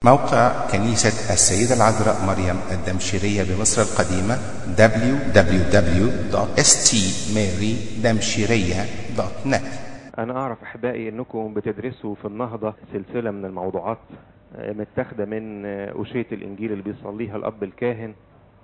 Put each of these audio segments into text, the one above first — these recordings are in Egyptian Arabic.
موقع كنيسة السيدة العذراء مريم الدمشقية بمصر القديمة www.stmarydamshiriya.net أنا أعرف أحبائي أنكم بتدرسوا في النهضة سلسلة من الموضوعات آه، متاخدة من آه، أشية الإنجيل اللي بيصليها الأب الكاهن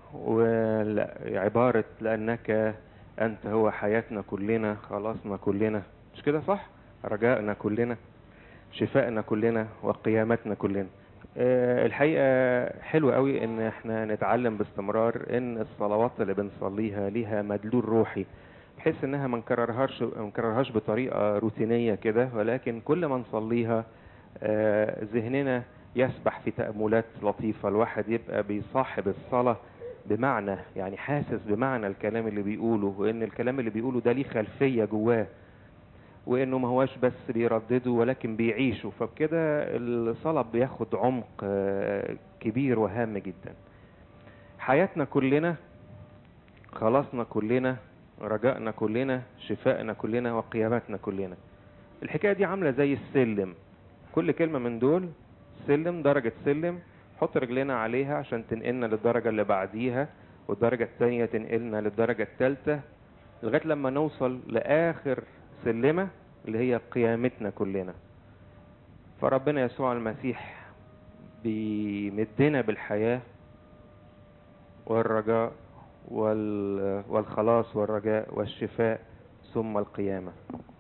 وعبارة لأنك أنت هو حياتنا كلنا خلاصنا كلنا مش كده صح؟ رجائنا كلنا شفائنا كلنا وقيامتنا كلنا آه، الحقيقة حلو قوي ان احنا نتعلم باستمرار ان الصلوات اللي بنصليها ليها مدلول روحي بحيث انها ما نكررهاش ما نكررهاش بطريقة روتينية كده ولكن كل ما نصليها آه، ذهننا يسبح في تأملات لطيفة الواحد يبقى بيصاحب الصلاة بمعنى يعني حاسس بمعنى الكلام اللي بيقوله وان الكلام اللي بيقوله ده ليه خلفية جواه وانه ما هواش بس بيردده ولكن بيعيشه فبكده الصلاة بياخد عمق آه، كبير وهام جدا حياتنا كلنا خلاصنا كلنا رجائنا كلنا شفائنا كلنا وقيامتنا كلنا الحكاية دي عاملة زي السلم كل كلمة من دول سلم درجة سلم حط رجلنا عليها عشان تنقلنا للدرجة اللي بعديها والدرجة التانية تنقلنا للدرجة التالتة لغاية لما نوصل لآخر سلمة اللي هي قيامتنا كلنا فربنا يسوع المسيح بيمدنا بالحياة والرجاء وال- والخلاص والرجاء والشفاء ثم القيامة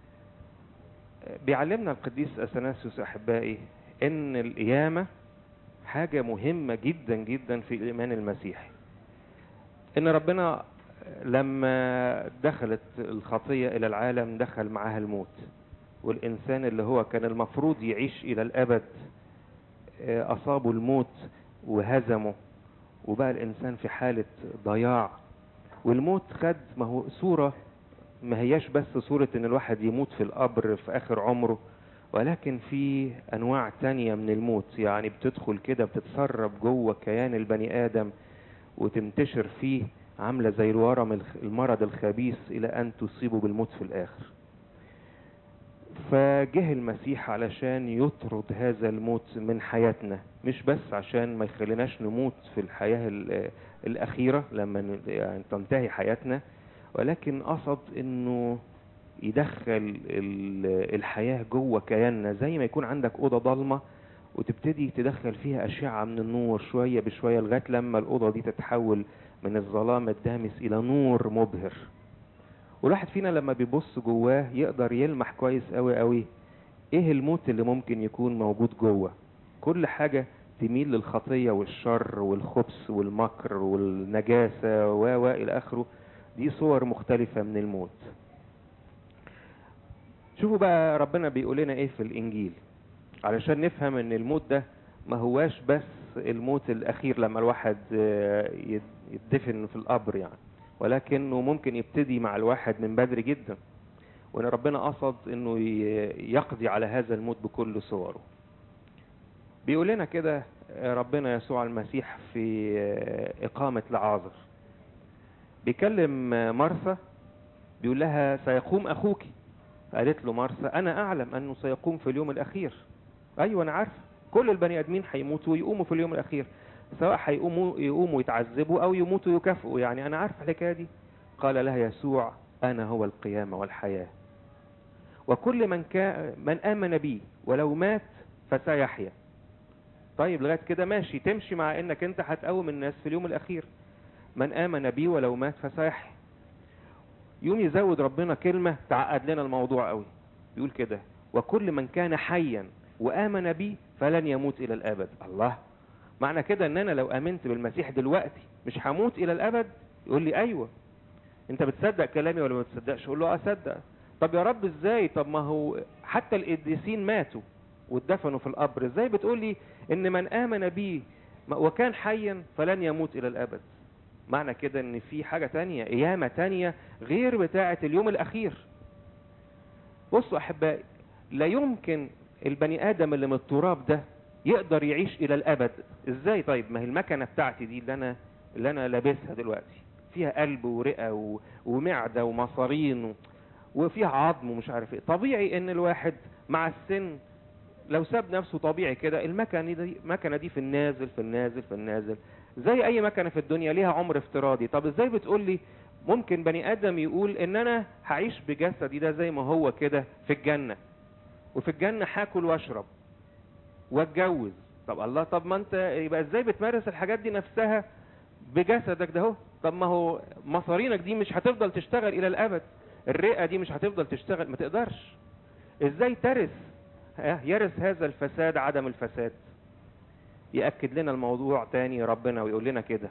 بيعلمنا القديس أثناسيوس أحبائي إن القيامة حاجة مهمة جدا جدا في الإيمان المسيحي إن ربنا لما دخلت الخطية إلى العالم دخل معاها الموت والإنسان اللي هو كان المفروض يعيش إلى الأبد آه، أصابه الموت وهزمه وبقى الإنسان في حالة ضياع والموت خد ما هو صورة ما هياش بس صورة إن الواحد يموت في القبر في آخر عمره ولكن في أنواع تانية من الموت يعني بتدخل كده بتتسرب جوه كيان البني آدم وتنتشر فيه عاملة زي الورم الخ- المرض الخبيث إلى أن تصيبه بالموت في الآخر فجه المسيح علشان يطرد هذا الموت من حياتنا مش بس عشان ما يخليناش نموت في الحياة ال- الأخيرة لما ن- يعني تنتهي حياتنا ولكن قصد انه يدخل ال- الحياة جوه كياننا زي ما يكون عندك أوضة ضلمة وتبتدي تدخل فيها أشعة من النور شوية بشوية لغاية لما الأوضة دي تتحول من الظلام الدامس إلى نور مبهر والواحد فينا لما بيبص جواه يقدر يلمح كويس قوي قوي ايه الموت اللي ممكن يكون موجود جوه كل حاجة تميل للخطية والشر والخبث والمكر والنجاسة و و إلى آخره دي صور مختلفة من الموت شوفوا بقى ربنا بيقول لنا ايه في الانجيل علشان نفهم ان الموت ده ما هواش بس الموت الاخير لما الواحد آه، يد- يدفن في القبر يعني ولكنه ممكن يبتدي مع الواحد من بدري جدا وان ربنا قصد انه ي- يقضي على هذا الموت بكل صوره بيقول لنا كده آه، ربنا يسوع المسيح في آه، اقامه لعازر بيكلم آه، مرثا بيقول لها سيقوم اخوك قالت له مرثا انا اعلم انه سيقوم في اليوم الاخير ايوه انا عارف كل البني ادمين هيموتوا ويقوموا في اليوم الاخير سواء هيقوموا يقوموا يتعذبوا او يموتوا يكافئوا يعني انا عارف الحكايه دي قال لها يسوع انا هو القيامه والحياه وكل من كان من امن بي ولو مات فسيحيا طيب لغايه كده ماشي تمشي مع انك انت هتقوم الناس في اليوم الاخير من امن بي ولو مات فسيحيا يوم يزود ربنا كلمة تعقد لنا الموضوع قوي يقول كده وكل من كان حيا وآمن بي فلن يموت إلى الأبد الله معنى كده ان انا لو امنت بالمسيح دلوقتي مش هموت الى الابد يقول لي ايوه انت بتصدق كلامي ولا ما بتصدقش اقول له اصدق طب يا رب ازاي طب ما هو حتى القديسين ماتوا واتدفنوا في القبر ازاي بتقول لي ان من امن بي وكان حيا فلن يموت الى الابد معنى كده ان في حاجة تانية قيامة تانية غير بتاعة اليوم الاخير بصوا احبائي لا يمكن البني ادم اللي من التراب ده يقدر يعيش الى الابد ازاي طيب ما هي المكنة بتاعتي دي اللي انا اللي انا لابسها دلوقتي فيها قلب ورئة و... ومعدة ومصارين و... وفيها عظم ومش عارف ايه طبيعي ان الواحد مع السن لو ساب نفسه طبيعي كده المكنه دي المكنه دي في النازل في النازل في النازل زي اي مكنه في الدنيا ليها عمر افتراضي طب ازاي بتقول لي ممكن بني ادم يقول ان انا هعيش بجسدي ده زي ما هو كده في الجنه وفي الجنه هاكل واشرب واتجوز طب الله طب ما انت يبقى ازاي بتمارس الحاجات دي نفسها بجسدك ده اهو طب ما هو مصارينك دي مش هتفضل تشتغل الى الابد الرئه دي مش هتفضل تشتغل ما تقدرش ازاي ترث ها، يرث هذا الفساد عدم الفساد يأكد لنا الموضوع تاني ربنا ويقول لنا كده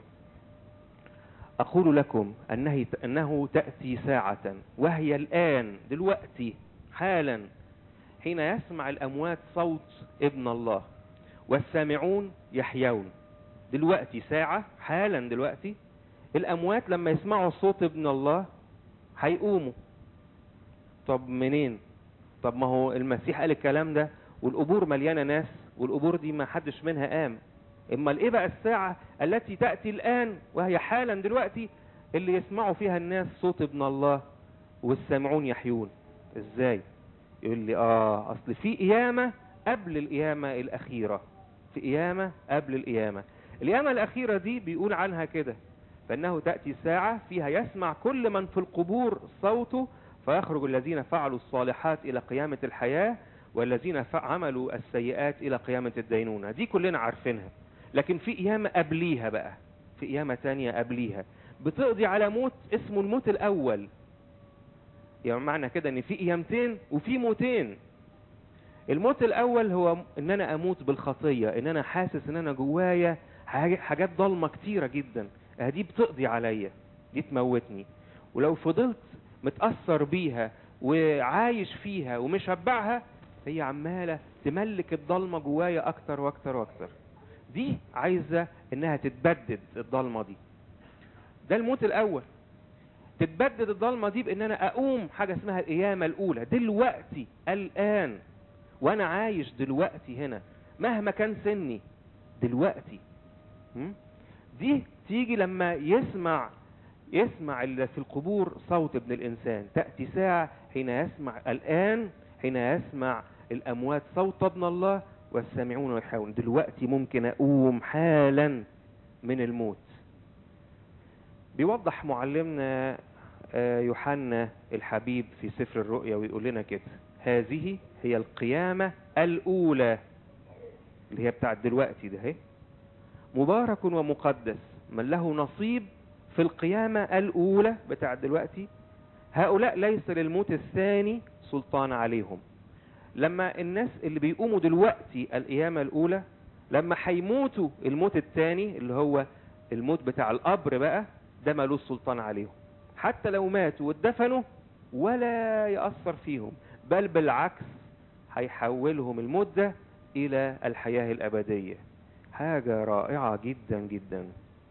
أقول لكم أنه, أنه تأتي ساعة وهي الآن دلوقتي حالا حين يسمع الأموات صوت ابن الله والسامعون يحيون دلوقتي ساعة حالا دلوقتي الأموات لما يسمعوا صوت ابن الله هيقوموا طب منين طب ما هو المسيح قال الكلام ده والقبور مليانه ناس والقبور دي ما حدش منها قام امال ايه بقى الساعه التي تاتي الان وهي حالا دلوقتي اللي يسمعوا فيها الناس صوت ابن الله والسامعون يحيون ازاي يقول لي اه اصل في قيامه قبل القيامه الاخيره في قيامه قبل القيامه القيامه الاخيره دي بيقول عنها كده فانه تاتي ساعه فيها يسمع كل من في القبور صوته فيخرج الذين فعلوا الصالحات إلى قيامة الحياة والذين عملوا السيئات إلى قيامة الدينونة دي كلنا عارفينها لكن في قيامة قبليها بقى في قيامة تانية قبليها بتقضي على موت اسمه الموت الأول يعني معنى كده ان في قيامتين وفي موتين الموت الأول هو ان انا اموت بالخطية ان انا حاسس ان انا جوايا حاجات ضلمة كتيرة جدا دي بتقضي عليا دي تموتني ولو فضلت متأثر بيها وعايش فيها ومشبعها هي عمالة تملك الضلمة جوايا أكتر وأكتر وأكتر دي عايزة إنها تتبدد الضلمة دي ده الموت الأول تتبدد الضلمة دي بإن أنا أقوم حاجة اسمها القيامة الأولى دلوقتي الآن وأنا عايش دلوقتي هنا مهما كان سني دلوقتي دي تيجي لما يسمع يسمع اللي في القبور صوت ابن الإنسان تأتي ساعة حين يسمع الآن حين يسمع الأموات صوت ابن الله والسامعون يحاولون دلوقتي ممكن أقوم حالا من الموت بيوضح معلمنا يوحنا الحبيب في سفر الرؤيا ويقول لنا كده هذه هي القيامة الأولى اللي هي بتاعت دلوقتي ده هي مبارك ومقدس من له نصيب في القيامة الأولى بتاع دلوقتي هؤلاء ليس للموت الثاني سلطان عليهم لما الناس اللي بيقوموا دلوقتي القيامة الأولى لما هيموتوا الموت الثاني اللي هو الموت بتاع القبر بقى ده ملوش سلطان عليهم حتى لو ماتوا واتدفنوا ولا يأثر فيهم بل بالعكس هيحولهم الموت ده إلى الحياة الأبدية حاجة رائعة جدا جدا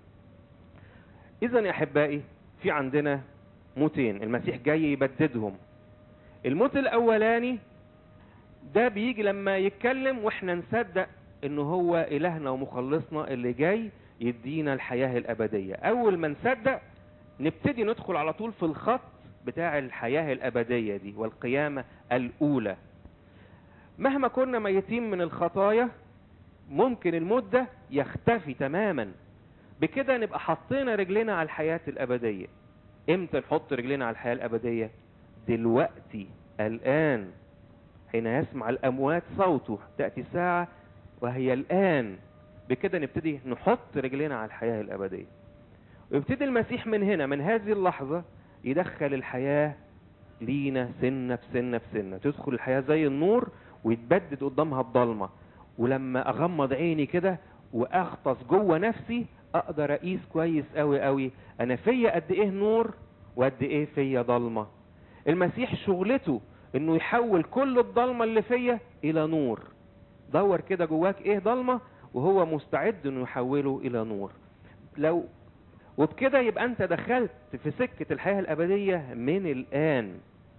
اذا يا احبائي في عندنا موتين المسيح جاي يبددهم الموت الاولاني ده بيجي لما يتكلم واحنا نصدق انه هو الهنا ومخلصنا اللي جاي يدينا الحياة الابدية اول ما نصدق نبتدي ندخل على طول في الخط بتاع الحياة الابدية دي والقيامة الاولى مهما كنا ميتين من الخطايا ممكن الموت ده يختفي تماما بكده نبقى حطينا رجلنا على الحياة الأبدية امتى نحط رجلنا على الحياة الأبدية دلوقتي الآن حين يسمع الأموات صوته تأتي ساعة وهي الآن بكده نبتدي نحط رجلنا على الحياة الأبدية ويبتدي المسيح من هنا من هذه اللحظة يدخل الحياة لينا سنة بسنة بسنة تدخل الحياة زي النور ويتبدد قدامها الضلمة ولما أغمض عيني كده وأغطس جوه نفسي اقدر اقيس كويس قوي قوي انا فيا قد ايه نور وقد ايه فيا ضلمه المسيح شغلته انه يحول كل الضلمه اللي فيا الى نور دور كده جواك ايه ضلمه وهو مستعد انه يحوله الى نور لو وبكده يبقى انت دخلت في سكه الحياه الابديه من الان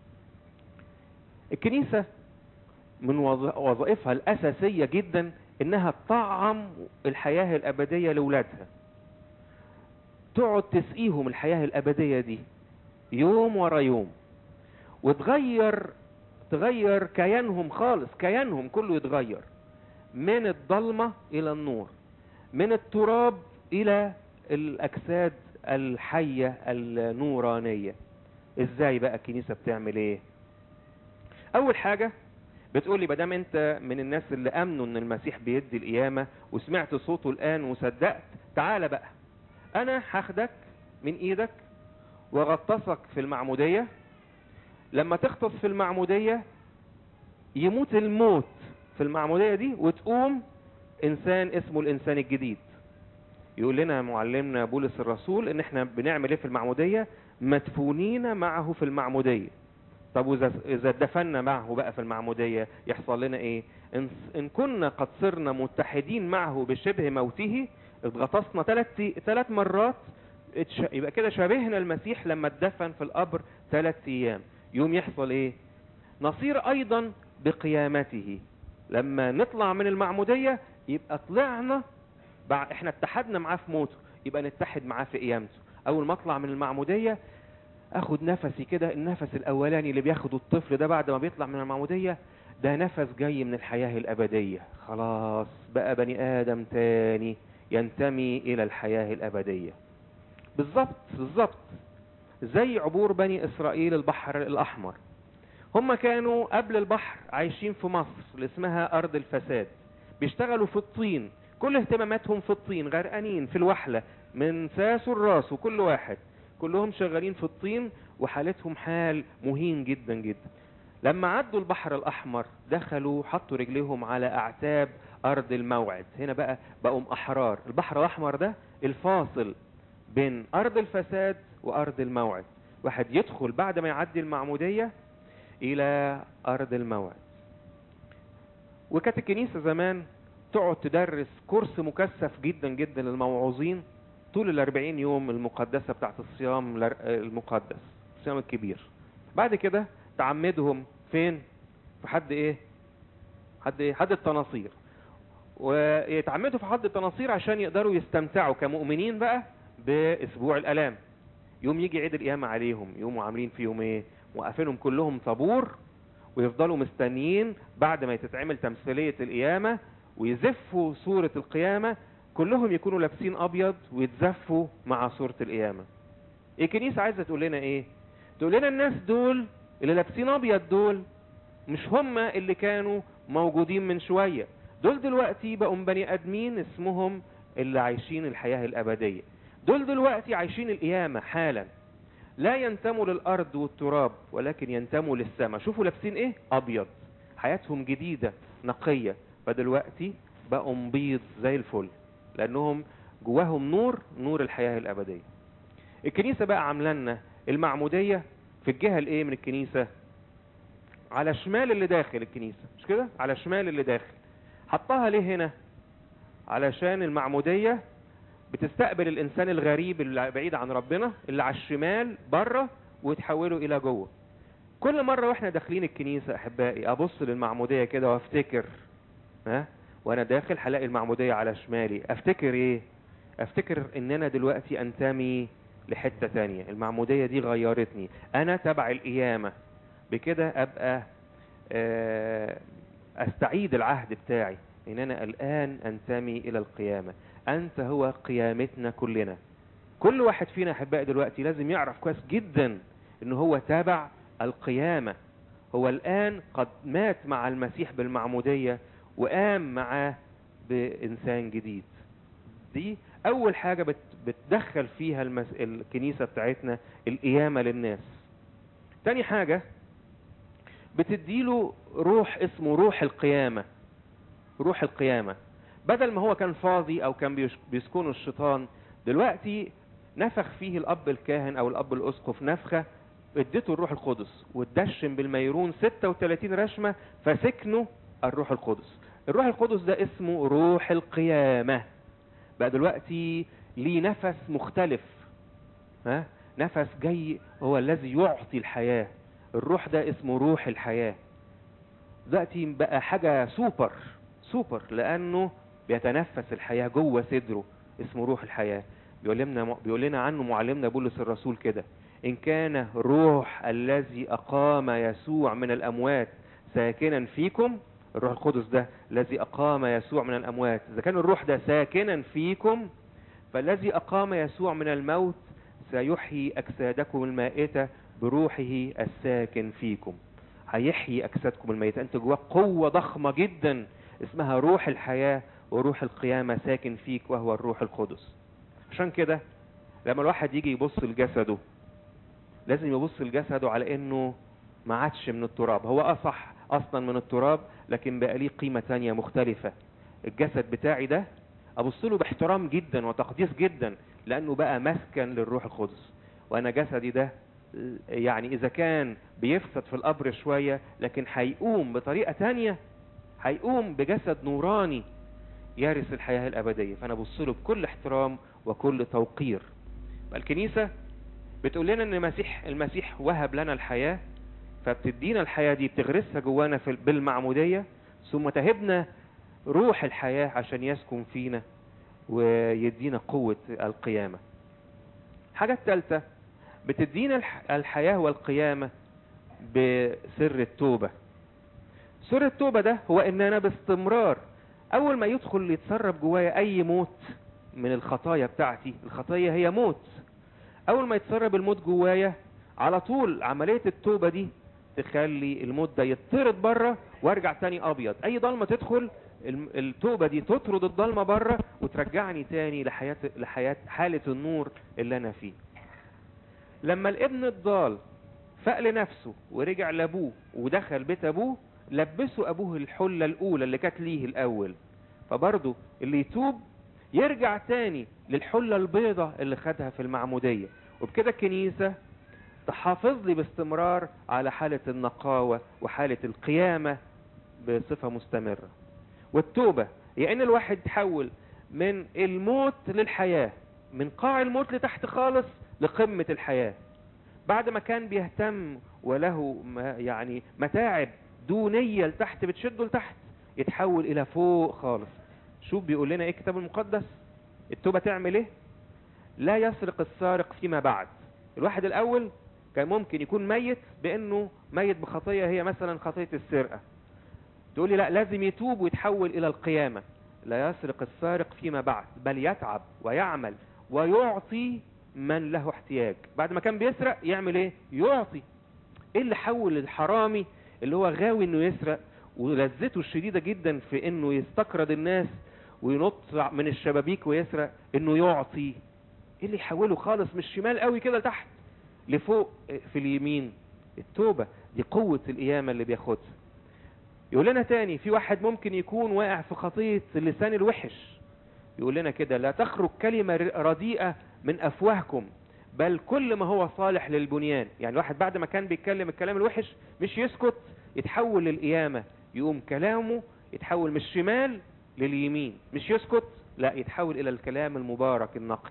الكنيسه من وظائفها الاساسيه جدا انها تطعم الحياه الابديه لاولادها تقعد تسقيهم الحياة الأبدية دي يوم ورا يوم وتغير تغير كيانهم خالص كيانهم كله يتغير من الضلمة إلى النور من التراب إلى الأجساد الحية النورانية إزاي بقى الكنيسة بتعمل إيه أول حاجة بتقول لي بدام أنت من الناس اللي أمنوا إن المسيح بيدي القيامة وسمعت صوته الآن وصدقت تعالى بقى أنا هاخدك من إيدك وغطسك في المعمودية لما تغطس في المعمودية يموت الموت في المعمودية دي وتقوم إنسان اسمه الإنسان الجديد يقول لنا معلمنا بولس الرسول إن إحنا بنعمل إيه في المعمودية مدفونين معه في المعمودية طب وإذا إذا اتدفنا معه بقى في المعمودية يحصل لنا إيه إن, إن كنا قد صرنا متحدين معه بشبه موته اتغطسنا ثلاث ثلاث مرات اتش- يبقى كده شبهنا المسيح لما اتدفن في القبر ثلاث ايام يوم يحصل ايه نصير ايضا بقيامته لما نطلع من المعمودية يبقى طلعنا بع- احنا اتحدنا معاه في موته يبقى نتحد معاه في قيامته اول ما اطلع من المعمودية اخد نفسي كده النفس الاولاني اللي بياخده الطفل ده بعد ما بيطلع من المعمودية ده نفس جاي من الحياة الابدية خلاص بقى بني ادم تاني ينتمي الى الحياة الابدية بالظبط بالظبط زي عبور بني اسرائيل البحر الاحمر هم كانوا قبل البحر عايشين في مصر اللي اسمها ارض الفساد بيشتغلوا في الطين كل اهتماماتهم في الطين غرقانين في الوحلة من ساس الراس وكل واحد كلهم شغالين في الطين وحالتهم حال مهين جدا جدا لما عدوا البحر الاحمر دخلوا حطوا رجليهم على اعتاب ارض الموعد هنا بقى بقوا احرار البحر الاحمر ده الفاصل بين ارض الفساد وارض الموعد واحد يدخل بعد ما يعدي المعمودية الى ارض الموعد وكانت الكنيسة زمان تقعد تدرس كورس مكثف جدا جدا للموعوظين طول الاربعين يوم المقدسة بتاعت الصيام الار- المقدس الصيام الكبير بعد كده تعمدهم فين في حد ايه حد ايه حد التناصير ويتعمدوا في حد التناصير عشان يقدروا يستمتعوا كمؤمنين بقى باسبوع الالام يوم يجي عيد القيامة عليهم يوموا عاملين فيهم ايه موقفينهم كلهم طابور ويفضلوا مستنيين بعد ما تتعمل تمثيلية القيامة ويزفوا صورة القيامة كلهم يكونوا لابسين ابيض ويتزفوا مع صورة القيامة الكنيسة عايزة تقول لنا ايه تقول لنا الناس دول اللي لابسين ابيض دول مش هم اللي كانوا موجودين من شوية دول دلوقتي بقوا بني ادمين اسمهم اللي عايشين الحياة الابدية دول دلوقتي عايشين القيامة حالا لا ينتموا للارض والتراب ولكن ينتموا للسماء شوفوا لابسين ايه ابيض حياتهم جديدة نقية فدلوقتي بقوا بيض زي الفل لانهم جواهم نور نور الحياة الابدية الكنيسة بقى عامله لنا المعمودية في الجهة الايه من الكنيسة على شمال اللي داخل الكنيسة مش كده على شمال اللي داخل حطها ليه هنا علشان المعمودية بتستقبل الانسان الغريب اللي بعيد عن ربنا اللي على الشمال بره وتحوله الى جوه كل مرة واحنا داخلين الكنيسة احبائي ابص للمعمودية كده وافتكر ها وانا داخل هلاقي المعمودية على شمالي افتكر ايه افتكر ان انا دلوقتي انتمي لحتة تانية المعمودية دي غيرتني انا تبع القيامة بكده ابقى آه، استعيد العهد بتاعي ان انا الان انتمي الى القيامة انت هو قيامتنا كلنا كل واحد فينا احبائي دلوقتي لازم يعرف كويس جدا ان هو تابع القيامة هو الان قد مات مع المسيح بالمعمودية وقام معاه بانسان جديد دي اول حاجة بت بتدخل فيها المس... الكنيسة بتاعتنا القيامة للناس تاني حاجة بتديله روح اسمه روح القيامة روح القيامة بدل ما هو كان فاضي او كان بيش- بيسكنه الشيطان دلوقتي نفخ فيه الاب الكاهن او الاب الاسقف نفخة اديته الروح القدس واتدشن بالميرون 36 رشمة فسكنه الروح القدس الروح القدس ده اسمه روح القيامة بقى دلوقتي ليه نفس مختلف ها نفس جاي هو الذي يعطي الحياة الروح ده اسمه روح الحياة دلوقتي بقى حاجة سوبر سوبر لأنه بيتنفس الحياة جوه صدره اسمه روح الحياة بيقول لنا بيقول لنا عنه معلمنا بولس الرسول كده إن كان روح الذي أقام يسوع من الأموات ساكنا فيكم الروح القدس ده الذي أقام يسوع من الأموات إذا كان الروح ده ساكنا فيكم فالذي أقام يسوع من الموت سيحيي أجسادكم المائتة بروحه الساكن فيكم هيحيي أجسادكم الميتة أنت جواك قوة ضخمة جدا اسمها روح الحياة وروح القيامة ساكن فيك وهو الروح القدس عشان كده لما الواحد يجي يبص لجسده لازم يبص لجسده على انه ما عادش من التراب هو اه صح اصلا من التراب لكن بقى ليه قيمة تانية مختلفة الجسد بتاعي ده ابص له باحترام جدا وتقديس جدا لانه بقى مسكن للروح القدس وانا جسدي ده يعني اذا كان بيفسد في القبر شوية لكن هيقوم بطريقة تانية هيقوم بجسد نوراني يرث الحياة الابدية فانا ابص له بكل احترام وكل توقير الكنيسة بتقول لنا ان المسيح المسيح وهب لنا الحياة فبتدينا الحياة دي بتغرسها جوانا في بالمعمودية ثم تهبنا روح الحياة عشان يسكن فينا ويدينا قوة القيامة حاجة الثالثة بتدينا الحياة والقيامة بسر التوبة سر التوبة ده هو ان انا باستمرار اول ما يدخل يتسرب جوايا اي موت من الخطايا بتاعتي الخطايا هي موت اول ما يتسرب الموت جوايا على طول عملية التوبة دي تخلي الموت ده يطرد بره وارجع تاني ابيض اي ضلمة تدخل التوبة دي تطرد الضلمة بره وترجعني تاني لحياة, لحياة حالة النور اللي انا فيه لما الابن الضال فاق لنفسه ورجع لابوه ودخل بيت ابوه لبسوا ابوه الحلة الاولى اللي كانت ليه الاول فبرضه اللي يتوب يرجع تاني للحلة البيضة اللي خدها في المعمودية وبكده الكنيسة تحافظ لي باستمرار على حالة النقاوة وحالة القيامة بصفة مستمرة والتوبة هي ان الواحد يتحول من الموت للحياة من قاع الموت لتحت خالص لقمة الحياة بعد ما كان بيهتم وله يعني متاعب دونية لتحت بتشده لتحت يتحول الى فوق خالص شوف بيقول لنا ايه الكتاب المقدس التوبة تعمل ايه لا يسرق السارق فيما بعد الواحد الاول كان ممكن يكون ميت بانه ميت بخطية هي مثلا خطية السرقة تقول لي لا لازم يتوب ويتحول الى القيامة لا يسرق السارق فيما بعد بل يتعب ويعمل ويعطي من له احتياج بعد ما كان بيسرق يعمل ايه يعطي ايه اللي حول الحرامي اللي هو غاوي انه يسرق ولذته الشديدة جدا في انه يستقرض الناس وينط من الشبابيك ويسرق انه يعطي ايه اللي يحوله خالص مش شمال قوي كده لتحت لفوق في اليمين التوبة دي قوة القيامة اللي بياخدها يقول لنا تاني في واحد ممكن يكون واقع في خطية اللسان الوحش يقول لنا كده لا تخرج كلمة رديئة من أفواهكم بل كل ما هو صالح للبنيان يعني الواحد بعد ما كان بيتكلم الكلام الوحش مش يسكت يتحول للقيامة يقوم كلامه يتحول من الشمال لليمين مش يسكت لا يتحول الى الكلام المبارك النقي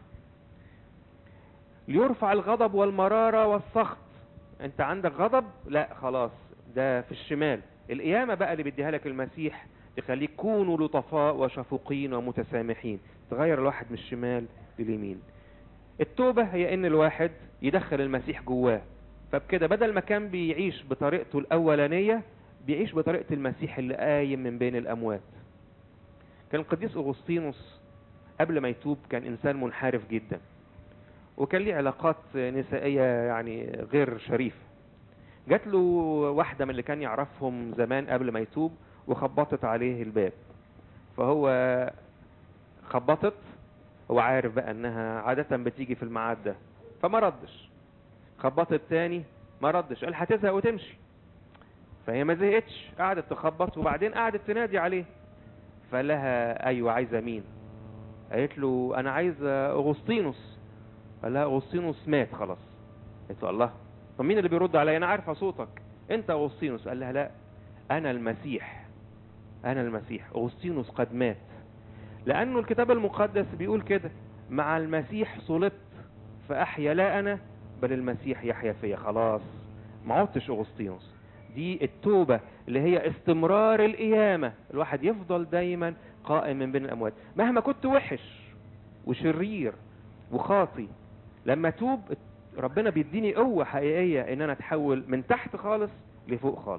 ليرفع الغضب والمرارة والسخط انت عندك غضب لا خلاص ده في الشمال القيامة بقى اللي بيديها لك المسيح تخليك كونوا لطفاء وشفوقين ومتسامحين تغير الواحد من الشمال لليمين التوبة هي ان الواحد يدخل المسيح جواه فبكده بدل ما كان بيعيش بطريقته الاولانية بيعيش بطريقة المسيح اللي قايم من بين الاموات كان القديس اغسطينوس قبل ما يتوب كان انسان منحرف جدا وكان ليه علاقات نسائية يعني غير شريفة جات له واحدة من اللي كان يعرفهم زمان قبل ما يتوب وخبطت عليه الباب فهو خبطت هو عارف بقى انها عادة بتيجي في الميعاد ده فما ردش خبطت تاني ما ردش قال هتزهق وتمشي فهي ما زهقتش قعدت تخبط وبعدين قعدت تنادي عليه فقال لها ايوه عايزه مين قالت له انا عايزه اغسطينوس قال لها اغسطينوس مات خلاص قالت له الله طب مين اللي بيرد عليا انا عارفه صوتك انت اغسطينوس قال لها لا انا المسيح انا المسيح اغسطينوس قد مات لانه الكتاب المقدس بيقول كده مع المسيح صلبت فاحيا لا انا بل المسيح يحيا فيا خلاص ما عدتش اغسطينوس دي التوبة اللي هي استمرار القيامة الواحد يفضل دايما قائم من بين الأموات مهما كنت وحش وشرير وخاطي لما توب ربنا بيديني قوة حقيقية ان انا اتحول من تحت خالص لفوق خالص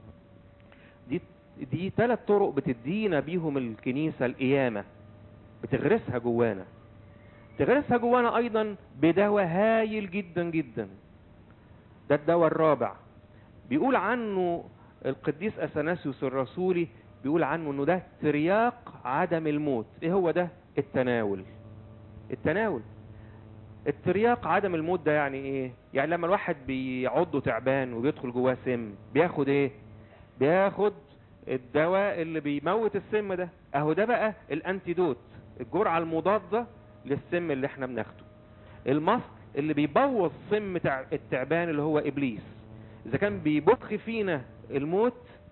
دي دي ثلاث طرق بتدينا بيهم الكنيسة القيامة بتغرسها جوانا تغرسها جوانا ايضا بدواء هايل جدا جدا ده الدواء الرابع بيقول عنه القديس اثناسيوس الرسولي بيقول عنه انه ده ترياق عدم الموت ايه هو ده التناول التناول الترياق عدم الموت ده يعني ايه يعني لما الواحد بيعضه تعبان وبيدخل جواه سم بياخد ايه بياخد الدواء اللي بيموت السم ده اهو ده بقى الانتيدوت الجرعه المضاده للسم اللي احنا بناخده المصل اللي بيبوظ سم تع- التعبان اللي هو ابليس اذا كان بيبخ فينا الموت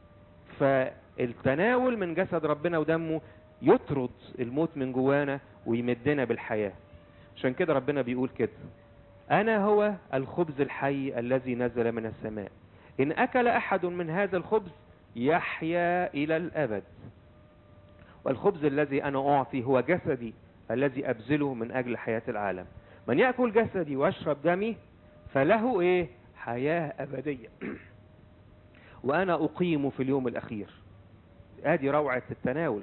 فالتناول من جسد ربنا ودمه يطرد الموت من جوانا ويمدنا بالحياه عشان كده ربنا بيقول كده انا هو الخبز الحي الذي نزل من السماء ان اكل احد من هذا الخبز يحيا الى الابد والخبز الذي انا اعطي هو جسدي الذي ابذله من اجل حياه العالم من ياكل جسدي ويشرب دمي فله ايه حياه ابديه وانا اقيم في اليوم الاخير ادي روعه التناول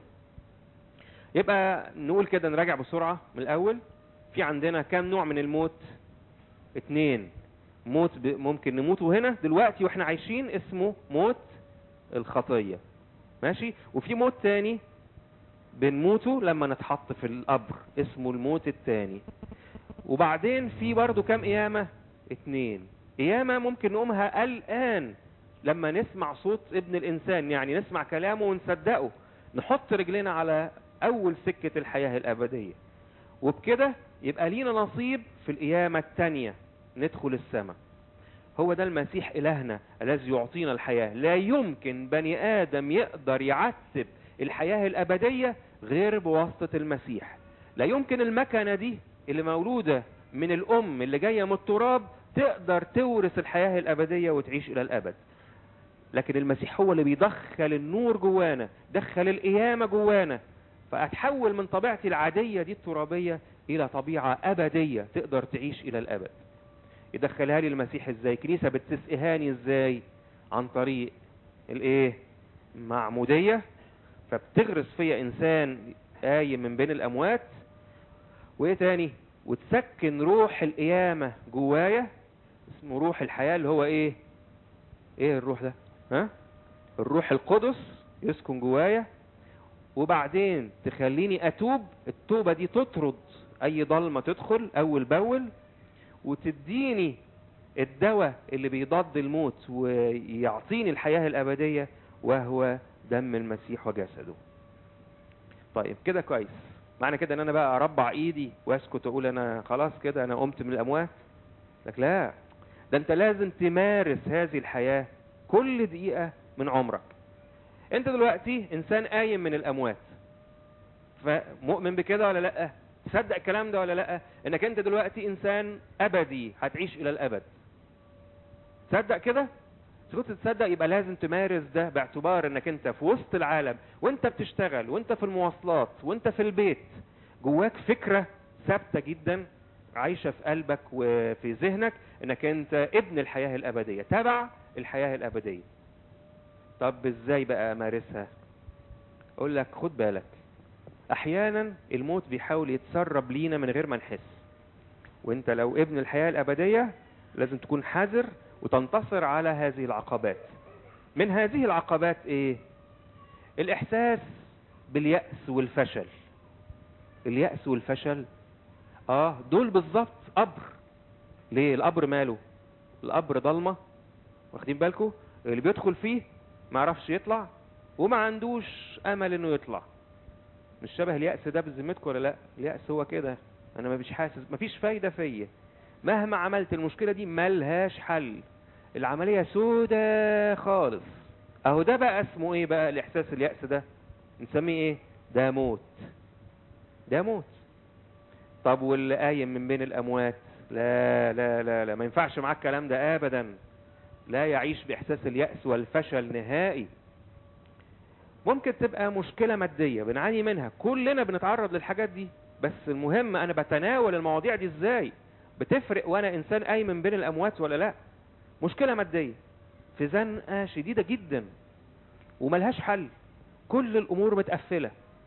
يبقى نقول كده نراجع بسرعه من الاول في عندنا كام نوع من الموت اتنين موت ب... ممكن نموته هنا دلوقتي واحنا عايشين اسمه موت الخطية ماشي وفي موت تاني بنموته لما نتحط في القبر اسمه الموت التاني وبعدين في برضو كام قيامة اتنين قيامة ممكن نقومها الآن لما نسمع صوت ابن الإنسان يعني نسمع كلامه ونصدقه نحط رجلنا على أول سكة الحياة الأبدية وبكده يبقى لينا نصيب في القيامة التانية ندخل السماء هو ده المسيح إلهنا الذي يعطينا الحياة لا يمكن بني آدم يقدر يعتب الحياة الأبدية غير بواسطة المسيح لا يمكن المكنة دي اللي مولودة من الأم اللي جاية من التراب تقدر تورث الحياة الأبدية وتعيش إلى الأبد لكن المسيح هو اللي بيدخل النور جوانا دخل القيامة جوانا فأتحول من طبيعتي العادية دي الترابية إلى طبيعة أبدية تقدر تعيش إلى الأبد يدخلها لي المسيح ازاي كنيسة بتسقهاني ازاي عن طريق الايه معمودية فبتغرس فيا انسان قايم من بين الاموات وايه تاني وتسكن روح القيامة جوايا اسمه روح الحياة اللي هو ايه ايه الروح ده ها الروح القدس يسكن جوايا وبعدين تخليني اتوب التوبة دي تطرد اي ضلمة تدخل اول باول وتديني الدواء اللي بيضاد الموت ويعطيني الحياة الأبدية وهو دم المسيح وجسده طيب كده كويس معنى كده ان انا بقى اربع ايدي واسكت واقول انا خلاص كده انا قمت من الاموات لك لا ده انت لازم تمارس هذه الحياة كل دقيقة من عمرك انت دلوقتي انسان قايم من الاموات فمؤمن بكده ولا لا تصدق الكلام ده ولا لا انك انت دلوقتي انسان ابدي هتعيش الى الابد تصدق كده إذا كنت تصدق يبقى لازم تمارس ده باعتبار انك انت في وسط العالم وانت بتشتغل وانت في المواصلات وانت في البيت جواك فكرة ثابتة جدا عايشة في قلبك وفي ذهنك انك انت ابن الحياة الابدية تبع الحياة الابدية طب ازاي بقى امارسها اقول لك خد بالك احيانا الموت بيحاول يتسرب لينا من غير ما نحس وانت لو ابن الحياة الابدية لازم تكون حذر وتنتصر على هذه العقبات من هذه العقبات ايه الاحساس باليأس والفشل اليأس والفشل اه دول بالظبط قبر ليه القبر ماله القبر ضلمة واخدين بالكم اللي بيدخل فيه ما عرفش يطلع وما عندوش امل انه يطلع مش شبه اليأس ده بذمتكم ولا لا اليأس هو كده انا ما مش حاسس مفيش فايدة فيا مهما عملت المشكلة دي ملهاش حل العملية سودة خالص اهو ده بقى اسمه ايه بقى الاحساس اليأس ده نسميه ايه ده موت ده موت طب واللي قايم من بين الاموات لا لا لا لا ما ينفعش معاك الكلام ده ابدا لا يعيش باحساس اليأس والفشل نهائي ممكن تبقى مشكلة مادية بنعاني منها كلنا بنتعرض للحاجات دي بس المهم انا بتناول المواضيع دي ازاي بتفرق وانا انسان قايم من بين الاموات ولا لا مشكله ماديه في زنقه شديده جدا وملهاش حل كل الامور متقفله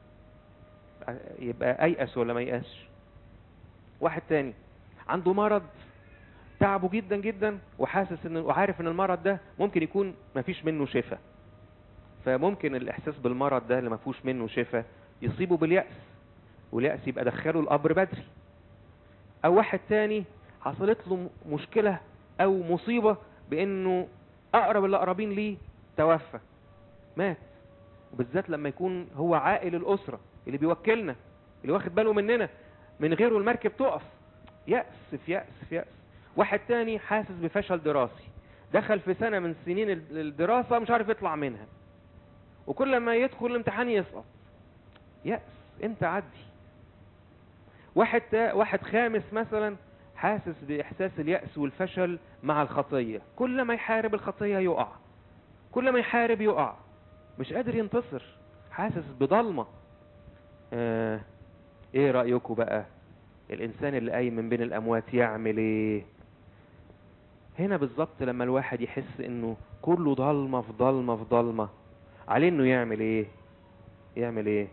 يبقى ايأس ولا ما يأسش واحد تاني عنده مرض تعبه جدا جدا وحاسس ان وعارف ان المرض ده ممكن يكون ما فيش منه شفاء فممكن الاحساس بالمرض ده اللي ما فيهوش منه شفاء يصيبه باليأس واليأس يبقى دخله القبر بدري او واحد تاني حصلت له مشكلة او مصيبة بانه اقرب الاقربين ليه توفى مات وبالذات لما يكون هو عائل الاسرة اللي بيوكلنا اللي واخد باله مننا من غيره المركب تقف يأس في يأس في يأس واحد تاني حاسس بفشل دراسي دخل في سنة من سنين الدراسة مش عارف يطلع منها وكل ما يدخل الامتحان يسقط يأس امتى عدي واحد تا واحد خامس مثلا حاسس بإحساس اليأس والفشل مع الخطية كل ما يحارب الخطية يقع كل ما يحارب يقع مش قادر ينتصر حاسس بضلمة آه ايه رأيكم بقى الانسان اللي قايم من بين الاموات يعمل ايه هنا بالظبط لما الواحد يحس انه كله ضلمة في ضلمة في ضلمة عليه انه يعمل ايه يعمل ايه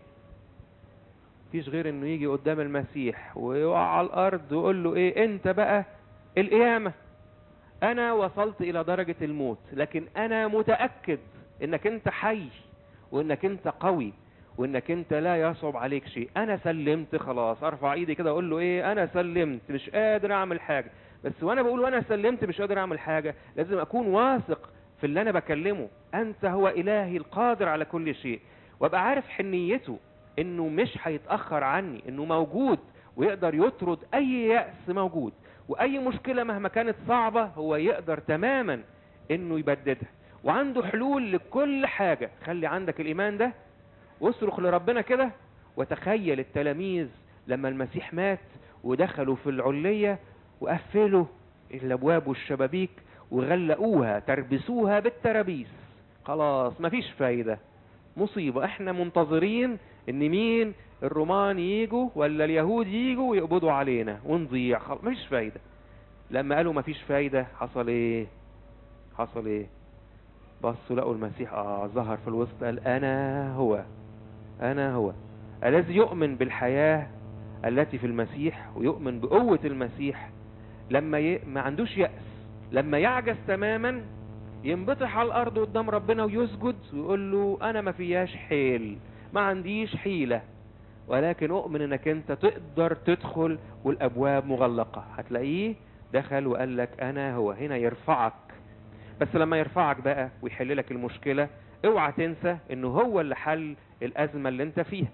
مفيش غير انه يجي قدام المسيح ويقع على الارض ويقول له ايه انت بقى القيامة انا وصلت الى درجة الموت لكن انا متأكد انك انت حي وانك انت قوي وانك انت لا يصعب عليك شيء انا سلمت خلاص ارفع ايدي كده اقول له ايه انا سلمت مش قادر اعمل حاجة بس وانا بقول وانا سلمت مش قادر اعمل حاجة لازم اكون واثق في اللي انا بكلمه انت هو الهي القادر على كل شيء وابقى عارف حنيته انه مش هيتأخر عني انه موجود ويقدر يطرد اي يأس موجود واي مشكلة مهما كانت صعبة هو يقدر تماما انه يبددها وعنده حلول لكل حاجة خلي عندك الايمان ده واصرخ لربنا كده وتخيل التلاميذ لما المسيح مات ودخلوا في العلية وقفلوا الابواب والشبابيك وغلقوها تربسوها بالترابيس خلاص مفيش فايدة مصيبة احنا منتظرين ان مين الرومان يجوا ولا اليهود يجوا ويقبضوا علينا ونضيع خلاص مفيش فايدة لما قالوا مفيش فايدة حصل ايه حصل ايه بصوا لقوا المسيح اه ظهر في الوسط قال انا هو انا هو الذي يؤمن بالحياة التي في المسيح ويؤمن بقوة المسيح لما ي... ما عندوش يأس لما يعجز تماما ينبطح على الارض قدام ربنا ويسجد ويقول له انا ما فياش حيل ما عنديش حيلة ولكن اؤمن انك انت تقدر تدخل والابواب مغلقة هتلاقيه دخل وقال لك انا هو هنا يرفعك بس لما يرفعك بقى ويحل لك المشكلة اوعى تنسى انه هو اللي حل الازمة اللي انت فيها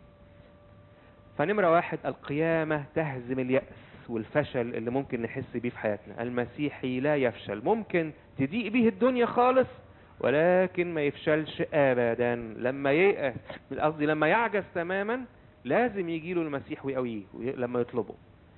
فنمرة واحد القيامة تهزم اليأس والفشل اللي ممكن نحس بيه في حياتنا المسيحي لا يفشل ممكن تضيق به الدنيا خالص ولكن ما يفشلش ابدا لما ييأس قصدي لما يعجز تماما لازم يجي له المسيح ويقويه لما يطلبه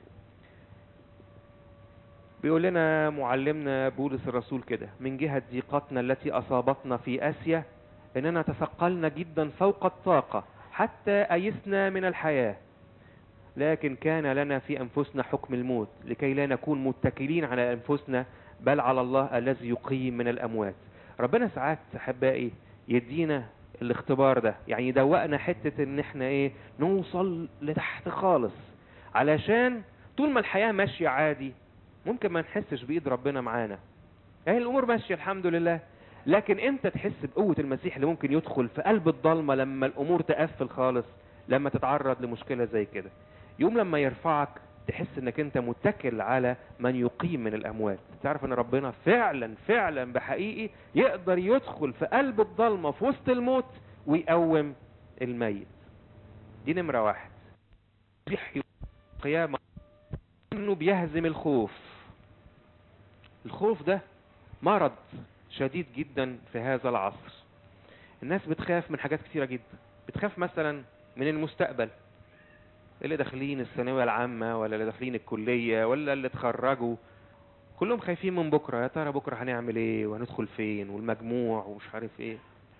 بيقول لنا معلمنا بولس الرسول كده من جهة ضيقتنا التي أصابتنا في آسيا إننا تثقلنا جدا فوق الطاقة حتى أيسنا من الحياة لكن كان لنا في أنفسنا حكم الموت لكي لا نكون متكلين على أنفسنا بل على الله الذي يقيم من الأموات ربنا ساعات أحبائي يدينا الاختبار ده يعني يدوقنا حتة ان احنا ايه نوصل لتحت خالص علشان طول ما الحياة ماشية عادي ممكن ما نحسش بإيد ربنا معانا اهي الأمور ماشية الحمد لله لكن امتى تحس بقوة المسيح اللي ممكن يدخل في قلب الضلمة لما الأمور تقفل خالص لما تتعرض لمشكلة زي كده يوم لما يرفعك تحس انك انت متكل على من يقيم من الاموات تعرف ان ربنا فعلا فعلا بحقيقي يقدر يدخل في قلب الضلمة في وسط الموت ويقوم الميت دي نمرة واحد يحيي قيامة انه بيهزم الخوف الخوف ده مرض شديد جدا في هذا العصر الناس بتخاف من حاجات كتيرة جدا بتخاف مثلا من المستقبل اللي داخلين الثانوية العامة ولا اللي داخلين الكلية ولا اللي اتخرجوا كلهم خايفين من بكرة يا ترى بكرة هنعمل ايه وهندخل فين والمجموع ومش عارف ايه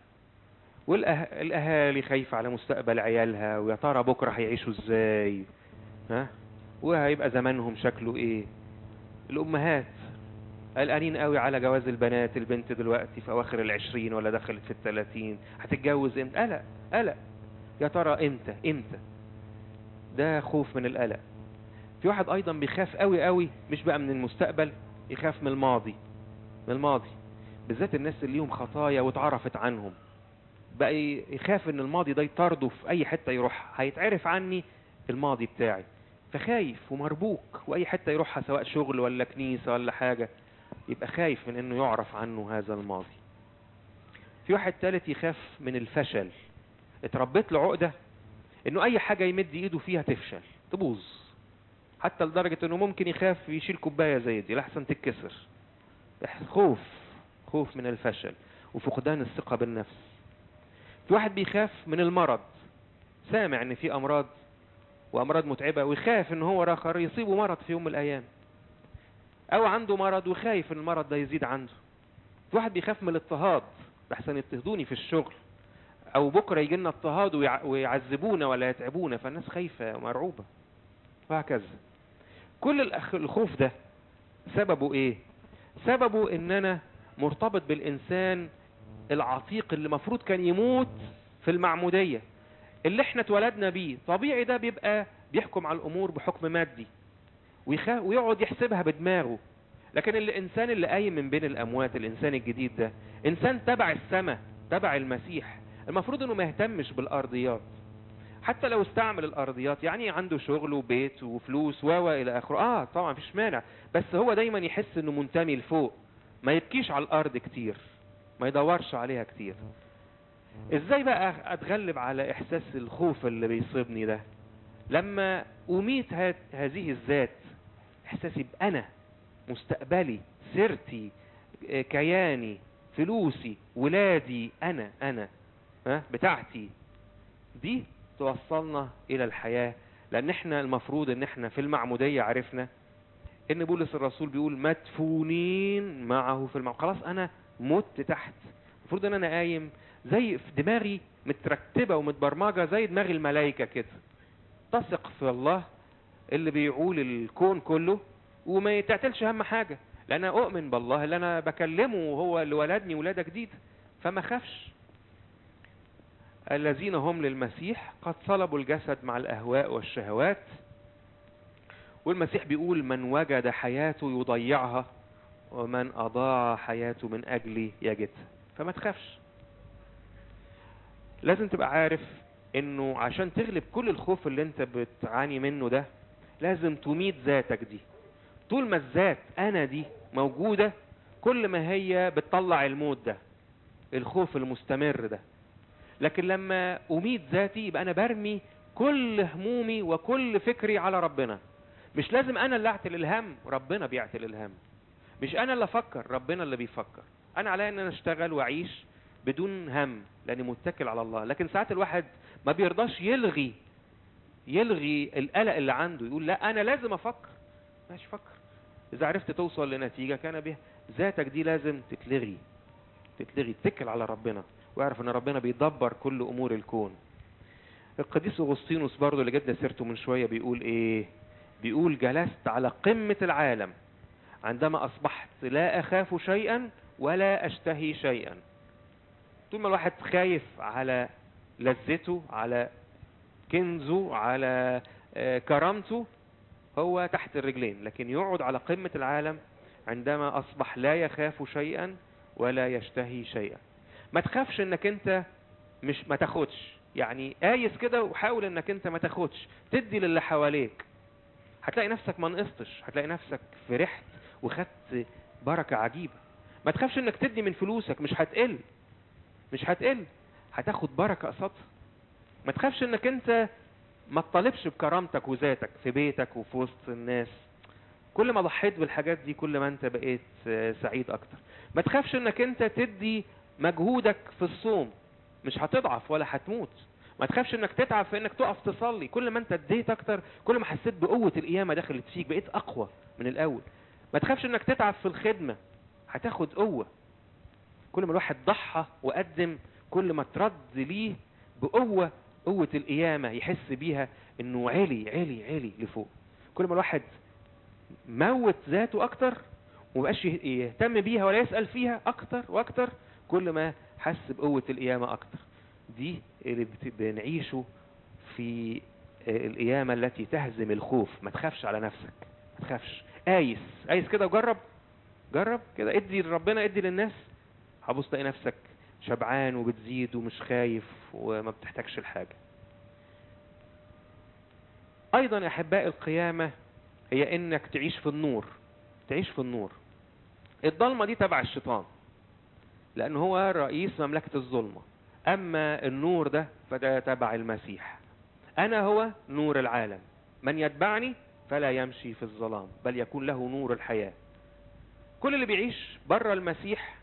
والاهالي خايفة على مستقبل عيالها ويا ترى بكرة هيعيشوا ازاي ها وهيبقى زمانهم شكله ايه الامهات قلقانين قوي على جواز البنات البنت دلوقتي في اواخر العشرين ولا دخلت في الثلاثين هتتجوز امتى قلق قلق يا ترى امتى امتى ده خوف من القلق في واحد ايضا بيخاف قوي قوي مش بقى من المستقبل يخاف من الماضي من الماضي بالذات الناس اللي ليهم خطايا واتعرفت عنهم بقى يخاف ان الماضي ده يطارده في اي حتة يروح هيتعرف عني الماضي بتاعي فخايف ومربوك واي حتة يروحها سواء شغل ولا كنيسة ولا حاجة يبقى خايف من انه يعرف عنه هذا الماضي في واحد تالت يخاف من الفشل اتربيت له عقدة انه اي حاجة يمد ايده فيها تفشل تبوظ حتى لدرجة انه ممكن يخاف يشيل كوباية زي دي لحسن تتكسر خوف خوف من الفشل وفقدان الثقة بالنفس في واحد بيخاف من المرض سامع ان في امراض وامراض متعبة ويخاف ان هو راخر يصيبه مرض في يوم من الايام او عنده مرض وخايف ان المرض ده يزيد عنده في واحد بيخاف من الاضطهاد لحسن يضطهدوني في الشغل او بكرة يجي لنا اضطهاد ويعذبونا ولا يتعبونا فالناس خايفة ومرعوبة وهكذا كل الخوف ده سببه ايه سببه ان انا مرتبط بالانسان العتيق اللي مفروض كان يموت في المعمودية اللي احنا اتولدنا بيه طبيعي ده بيبقى بيحكم على الامور بحكم مادي ويقعد يحسبها بدماغه لكن الانسان اللي قايم من بين الاموات الانسان الجديد ده انسان تبع السماء تبع المسيح المفروض انه ما يهتمش بالارضيات حتى لو استعمل الارضيات يعني عنده شغل وبيت وفلوس و الى اخره اه طبعا مفيش مانع بس هو دايما يحس انه منتمي لفوق ما يبكيش على الارض كتير ما يدورش عليها كتير ازاي بقى اتغلب على احساس الخوف اللي بيصيبني ده لما اميت هذه الذات احساسي بانا مستقبلي سيرتي كياني فلوسي ولادي انا انا ها بتاعتي دي توصلنا الى الحياة لان احنا المفروض ان احنا في المعمودية عرفنا ان بولس الرسول بيقول مدفونين معه في المعمودية خلاص انا مت تحت المفروض ان انا قايم زي في دماغي مترتبة ومتبرمجة زي دماغ الملائكة كده تثق في الله اللي بيعول الكون كله وما تعتلش هم حاجة لان انا اؤمن بالله اللي انا بكلمه وهو اللي ولدني ولادة جديدة فما خافش الذين هم للمسيح قد صلبوا الجسد مع الأهواء والشهوات والمسيح بيقول من وجد حياته يضيعها ومن أضاع حياته من أجلي يجدها فما تخافش لازم تبقى عارف انه عشان تغلب كل الخوف اللي انت بتعاني منه ده لازم تميت ذاتك دي طول ما الذات انا دي موجودة كل ما هي بتطلع الموت ده الخوف المستمر ده لكن لما أميت ذاتي يبقى أنا برمي كل همومي وكل فكري على ربنا مش لازم أنا اللي أعتل الهم ربنا بيعتل الهم مش أنا اللي أفكر ربنا اللي بيفكر أنا عليا أن أنا أشتغل وأعيش بدون هم لأني متكل على الله لكن ساعات الواحد ما بيرضاش يلغي يلغي القلق اللي عنده يقول لا أنا لازم أفكر ماشي فكر إذا عرفت توصل لنتيجة كان بها ذاتك دي لازم تتلغي تتلغي تتكل على ربنا واعرف ان ربنا بيدبر كل امور الكون القديس اغسطينوس برضه اللي جبنا سيرته من شويه بيقول ايه بيقول جلست على قمه العالم عندما اصبحت لا اخاف شيئا ولا اشتهي شيئا طول ما الواحد خايف على لذته على كنزه على كرامته هو تحت الرجلين لكن يقعد على قمة العالم عندما أصبح لا يخاف شيئا ولا يشتهي شيئا ما تخافش انك انت مش ما تاخدش يعني قايس كده وحاول انك انت ما تاخدش تدي للي حواليك هتلاقي نفسك ما نقصتش هتلاقي نفسك فرحت وخدت بركة عجيبة ما تخافش انك تدي من فلوسك مش هتقل مش هتقل هتاخد بركة قصادها ما تخافش انك انت ما تطالبش بكرامتك وذاتك في بيتك وفي وسط الناس كل ما ضحيت بالحاجات دي كل ما انت بقيت سعيد اكتر ما تخافش انك انت تدي مجهودك في الصوم مش هتضعف ولا هتموت ما تخافش انك تتعب في انك تقف تصلي كل ما انت اديت اكتر كل ما حسيت بقوة القيامة دخلت فيك بقيت اقوى من الاول ما تخافش انك تتعب في الخدمة هتاخد قوة كل ما الواحد ضحى وقدم كل ما ترد ليه بقوة قوة القيامة يحس بيها انه عالي عالي عالي لفوق كل ما الواحد موت ذاته اكتر ومبقاش يه- يهتم بيها ولا يسأل فيها اكتر واكتر كل ما حس بقوة القيامة اكتر دي اللي بت- بنعيشه في آه، القيامة التي تهزم الخوف ما تخافش على نفسك ما تخافش قايس قايس كده وجرب جرب كده ادي لربنا ادي للناس هبص تلاقي نفسك شبعان وبتزيد ومش خايف وما بتحتاجش لحاجة ايضا يا احباء القيامة هي انك تعيش في النور تعيش في النور الضلمة دي تبع الشيطان لان هو رئيس مملكة الظلمة اما النور ده فده تبع المسيح انا هو نور العالم من يتبعني فلا يمشي في الظلام بل يكون له نور الحياة كل اللي بيعيش بره المسيح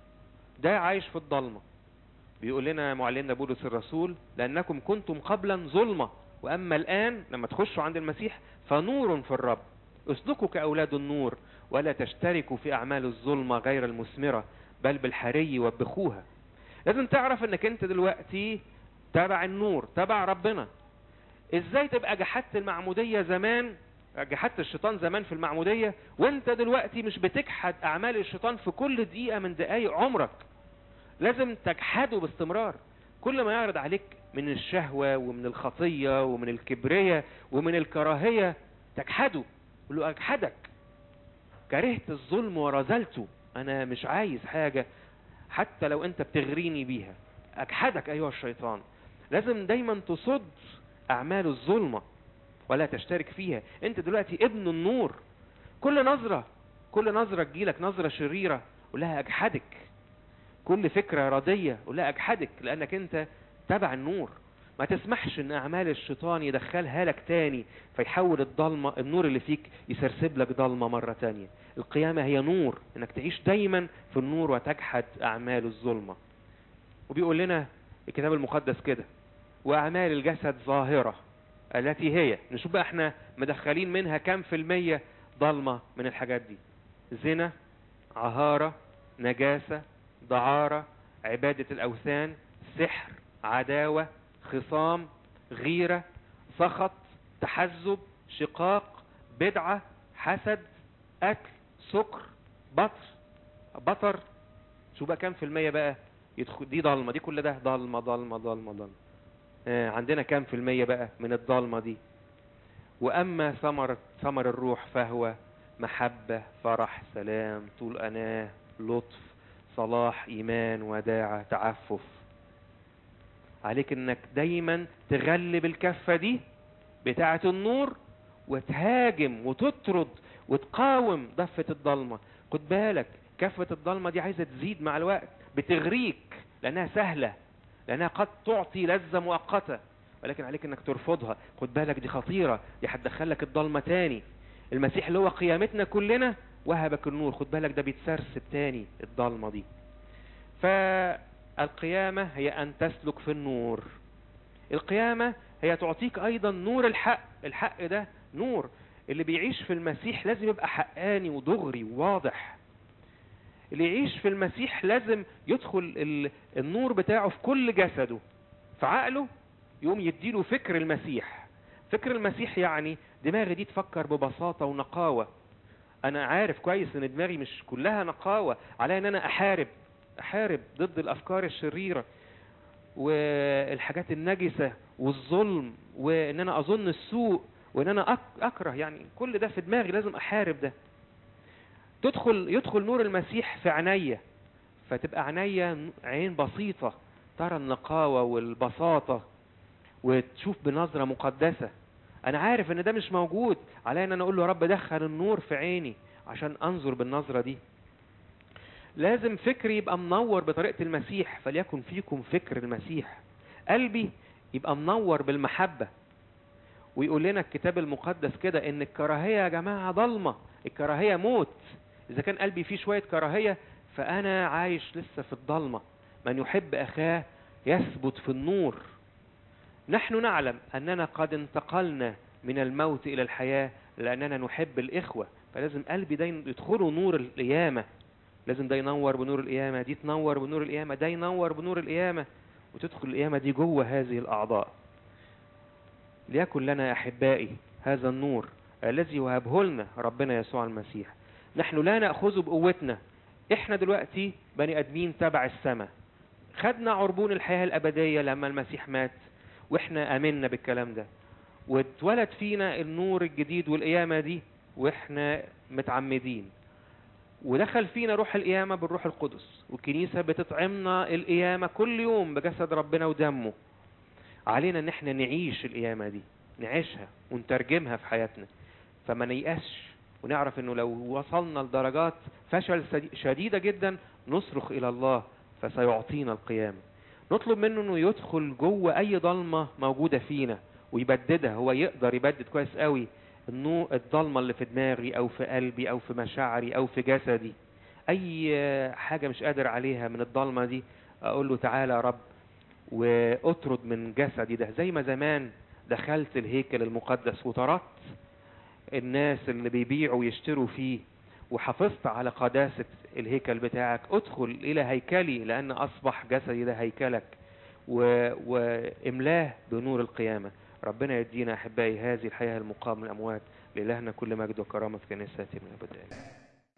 ده عايش في الضلمة بيقول لنا معلمنا بولس الرسول لأنكم كنتم قبلا ظلمة وأما الآن لما تخشوا عند المسيح فنور في الرب اسلكوا كأولاد النور ولا تشتركوا في أعمال الظلمة غير المثمرة بل بالحري وبخوها لازم تعرف انك انت دلوقتي تبع النور تبع ربنا ازاي تبقى جحدت المعمودية زمان جحدت الشيطان زمان في المعمودية وانت دلوقتي مش بتجحد اعمال الشيطان في كل دقيقة من دقايق عمرك لازم تجحده باستمرار كل ما يعرض عليك من الشهوة ومن الخطية ومن الكبرية ومن الكراهية تجحده قول له اجحدك كرهت الظلم ورزلته انا مش عايز حاجة حتى لو انت بتغريني بيها اجحدك ايها الشيطان لازم دايما تصد اعمال الظلمة ولا تشترك فيها انت دلوقتي ابن النور كل نظرة كل نظرة تجيلك نظرة شريرة قول لها اجحدك كل فكرة ردية قول لها اجحدك لانك انت تبع النور ما تسمحش ان اعمال الشيطان يدخلها لك تاني فيحول الضلمة النور اللي فيك يسرسب لك ضلمة مرة تانية القيامة هي نور انك تعيش دايما في النور وتجحد اعمال الظلمة وبيقول لنا الكتاب المقدس كده واعمال الجسد ظاهرة التي هي نشوف بقى احنا مدخلين منها كام في المية ضلمة من الحاجات دي زنا عهارة نجاسة دعارة عبادة الأوثان سحر عداوة خصام غيرة سخط تحزب شقاق بدعة حسد أكل سكر بطر بطر شو بقى كام في المية بقى يدخل دي ضلمة دي كل ده ضلمة ضلمة ضلمة ضلمة آه عندنا كام في المية بقى من الضلمة دي وأما ثمرة ثمر الروح فهو محبة فرح سلام طول أناه لطف صلاح إيمان وداعة تعفف عليك انك دايما تغلب الكفة دي بتاعة النور وتهاجم وتطرد وتقاوم ضفة الضلمة خد بالك كفة الضلمة دي عايزة تزيد مع الوقت بتغريك لانها سهلة لانها قد تعطي لذة مؤقتة ولكن عليك انك ترفضها خد بالك دي خطيرة دي هتدخلك الضلمة تاني المسيح اللي هو قيامتنا كلنا وهبك النور خد بالك ده بيتسرسب تاني الضلمة دي فالقيامة هي أن تسلك في النور القيامة هي تعطيك أيضا نور الحق الحق ده نور اللي بيعيش في المسيح لازم يبقى حقاني ودغري وواضح اللي يعيش في المسيح لازم يدخل ال- النور بتاعه في كل جسده في عقله يقوم يديله فكر المسيح فكر المسيح يعني دماغي دي تفكر ببساطة ونقاوة انا عارف كويس ان دماغي مش كلها نقاوة على ان انا احارب احارب ضد الافكار الشريرة والحاجات النجسة والظلم وان انا اظن السوء وان انا أك- اكره يعني كل ده في دماغي لازم احارب ده تدخل يدخل نور المسيح في عينيا فتبقى عينيا عين بسيطة ترى النقاوة والبساطة وتشوف بنظرة مقدسة انا عارف ان ده مش موجود على ان انا اقول له يا رب دخل النور في عيني عشان انظر بالنظرة دي لازم فكري يبقى منور بطريقة المسيح فليكن فيكم فكر المسيح قلبي يبقى منور بالمحبة ويقول لنا الكتاب المقدس كده ان الكراهية يا جماعة ضلمة الكراهية موت اذا كان قلبي فيه شوية كراهية فانا عايش لسه في الضلمة من يحب اخاه يثبت في النور نحن نعلم اننا قد انتقلنا من الموت الى الحياة لاننا نحب الاخوة فلازم قلبي ده يدخله نور القيامة لازم ده ينور بنور القيامة دي تنور بنور القيامة ده ينور بنور القيامة وتدخل القيامة دي جوه هذه الأعضاء ليكن لنا يا أحبائي هذا النور الذي وهبه لنا ربنا يسوع المسيح نحن لا نأخذه بقوتنا احنا دلوقتي بني ادمين تبع السماء خدنا عربون الحياة الأبدية لما المسيح مات واحنا آمنا بالكلام ده واتولد فينا النور الجديد والقيامة دي واحنا متعمدين ودخل فينا روح القيامة بالروح القدس والكنيسة بتطعمنا القيامة كل يوم بجسد ربنا ودمه علينا ان احنا نعيش القيامة دي نعيشها ونترجمها في حياتنا فما نيأسش ونعرف انه لو وصلنا لدرجات فشل سدي- شديدة جدا نصرخ الى الله فسيعطينا القيامة نطلب منه انه يدخل جوه اي ضلمة موجودة فينا ويبددها هو يقدر يبدد كويس قوي النور الضلمة اللي في دماغي او في قلبي او في مشاعري او في جسدي اي حاجة مش قادر عليها من الضلمة دي اقول له تعالى يا رب واطرد من جسدي ده زي ما زمان دخلت الهيكل المقدس وطردت الناس اللي بيبيعوا ويشتروا فيه وحافظت على قداسة الهيكل بتاعك ادخل إلى هيكلي لأن أصبح جسدي ده هيكلك و... واملاه بنور القيامة ربنا يدينا أحبائي هذه الحياة المقام من الأموات لإلهنا كل مجد وكرامة في كنيسته من الأبد آمين